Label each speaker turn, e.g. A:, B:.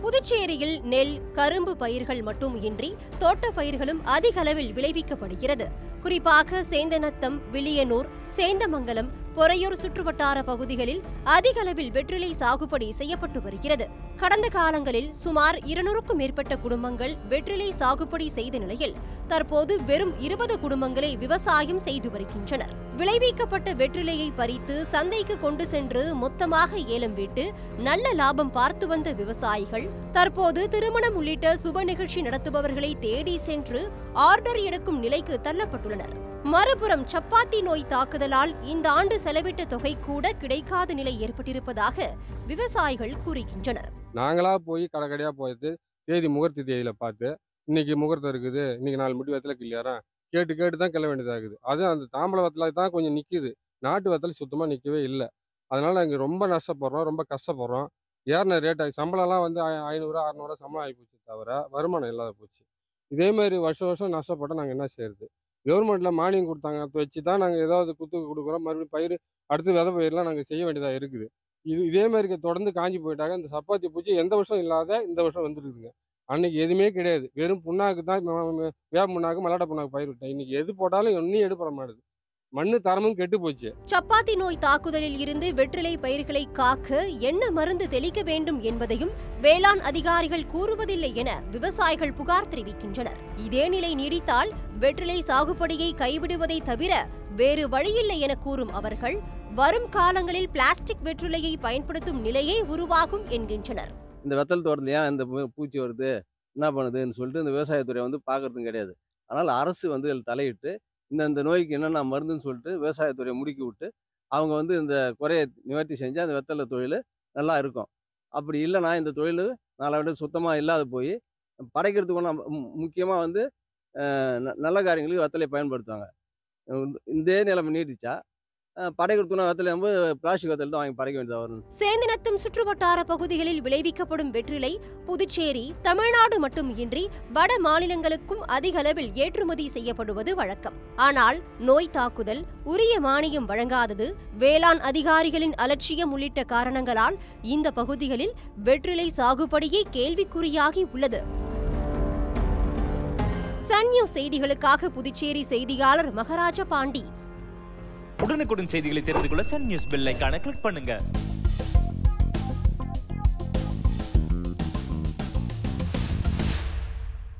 A: புதுச்சேரியில் நெல் கரும்பு பயிர்கள் மட்டும் இன்றி தோட்ட பயிர்களும் அதிக அளவில் விளைவிக்கப்படுகிறது குறிப்பாக சேந்தநத்தம் வில்லியனூர் சேந்தமங்கலம் பொறையூர் சுற்றுவட்டார பகுதிகளில் அதிக அளவில் வெற்றிலை சாகுபடி செய்யப்பட்டு வருகிறது கடந்த காலங்களில் சுமார் இருநூறுக்கும் மேற்பட்ட குடும்பங்கள் வெற்றிலை சாகுபடி செய்த நிலையில் தற்போது வெறும் இருபது குடும்பங்களே விவசாயம் செய்து வருகின்றனர் விளைவிக்கப்பட்ட வெற்றிலையை பறித்து சந்தைக்கு கொண்டு சென்று மொத்தமாக ஏலம் விட்டு நல்ல லாபம் பார்த்து வந்த விவசாயிகள் தற்போது திருமணம் உள்ளிட்ட சுப நிகழ்ச்சி நடத்துபவர்களை தேடி சென்று ஆர்டர் எடுக்கும் நிலைக்கு தள்ளப்பட்டுள்ளனர் மறுபுறம் சப்பாத்தி நோய் தாக்குதலால் இந்த ஆண்டு செலவிட்ட தொகை கூட கிடைக்காத நிலை ஏற்பட்டிருப்பதாக விவசாயிகள் கூறுகின்றனர்
B: நாங்களாக போய் கடை கடையாக போயிட்டு தேதி முகூர்த்த தேதியில் பார்த்து இன்னைக்கு முகூர்த்தம் இருக்குது இன்னைக்கு நாலு முடி வெத்தலை கிள்ளியாரா கேட்டு கேட்டு தான் கிளம்ப வேண்டியதாக இருக்குது அதுவும் அந்த தாம்பளை வெத்தலை தான் கொஞ்சம் நிற்கிது நாட்டு வெத்தலை சுத்தமாக நிற்கவே இல்லை அதனால நாங்கள் ரொம்ப நஷ்டப்படுறோம் ரொம்ப கஷ்டப்படுறோம் ஏறின ரேட் ஆகி சம்பளம்லாம் வந்து ஐ- ஐநூறு அறநூறுவா சம்பளம் ஆகி போச்சு தவிர வருமானம் இல்லாத போச்சு இதே மாதிரி வருஷம் வருஷம் நஷ்டப்பட்டால் நாங்கள் என்ன செய்யறது கவர்மெண்ட்டில் மானியம் கொடுத்தாங்க அதை வச்சு தான் நாங்கள் ஏதாவது குத்துக்கு கொடுக்குறோம் மறுபடியும் பயிர் அடுத்து விதை பயிரெலாம் நாங்கள் செய்ய வேண்டியதாக இருக்குது இது இதே மாதிரி தொடர்ந்து காஞ்சி போயிட்டாங்க இந்த சப்பாத்தி பூச்சி எந்த வருஷம் இல்லாத இந்த வருஷம் வந்துருக்குதுங்க அன்னைக்கு எதுவுமே கிடையாது வெறும் புண்ணாக்கு தான் ம- ம- வேப்ப புண்ணாக்கு மல்லாட்ட புண்ணாக்கு பயிர் விட்டேன் இன்னைக்கு எது போட்டாலும் ஒன்றும் எடுப்பட மாட்டுது மண்ணு தரமும் கெட்டு போச்சு
A: சப்பாத்தி நோய் தாக்குதலில் இருந்து வெற்றிலை பயிர்களை காக்க என்ன மருந்து தெளிக்க வேண்டும் என்பதையும் வேளாண் அதிகாரிகள் கூறுவதில்லை என விவசாயிகள் புகார் தெரிவிக்கின்றனர் இதே நிலை நீடித்தால் வெற்றிலை சாகுபடியை கைவிடுவதை தவிர வேறு வழியில்லை என கூறும் அவர்கள் வரும் காலங்களில் பிளாஸ்டிக் வெற்றிலையை பயன்படுத்தும் நிலையே உருவாகும் என்கின்றனர்
C: இந்த வெத்தல் தோட்டத்தில் ஏன் இந்த பூ- பூச்சி வருது என்ன பண்ணுதுன்னு சொல்லிட்டு இந்த விவசாயத்துறை வந்து பார்க்கறதும் கிடையாது ஆனால் அரசு வந்து இதில் தலையிட்டு இந்த இந்த நோய்க்கு என்னென்ன மருந்துன்னு சொல்லிட்டு விவசாயத்துறையை முடுக்கி விட்டு அவங்க வந்து இந்த குறையை நிவர்த்தி செஞ்சால் அந்த வெத்தலை தொழில் நல்லா இருக்கும் அப்படி இல்லைன்னா இந்த தொழில் நாளை சுத்தமாக இல்லாத போய் படைக்கிறதுக்கு முக்கியமாக வந்து அஹ், ந- நல்ல காரியங்களுக்கு வெத்தலையை பயன்படுத்துவாங்க இதே நிலைமை நீடிச்சா அஹ், படைக்கிறதுக்குனா வெத்தலை வந்து பிளாஸ்டிக் வெத்தலை தான் வாங்கி படைக்க வேண்டியதாக வரும்
A: சேந்தனத்தம் சுற்றுவட்டார பகுதிகளில் விளைவிக்கப்படும் வெற்றிலை புதுச்சேரி தமிழ்நாடு மட்டும் இன்றி வட மாநிலங்களுக்கும் அதிக அளவில் ஏற்றுமதி செய்யப்படுவது வழக்கம் ஆனால் நோய் தாக்குதல் உரிய மானியம் வழங்காதது வேளாண் அதிகாரிகளின் அலட்சியம் உள்ளிட்ட காரணங்களால் இந்த பகுதிகளில் வெற்றிலை சாகுபடியே கேள்விக்குறியாகி உள்ளது சன் நியூஸ் செய்திகளுக்காக புதுச்சேரி செய்தியாளர் மகராஜ பாண்டி
D: உடனுக்குடன் செய்திகளை தெரிந்து கொள்ள சன் நியூஸ் பெல் ஐகானை கிளிக் பண்ணுங்க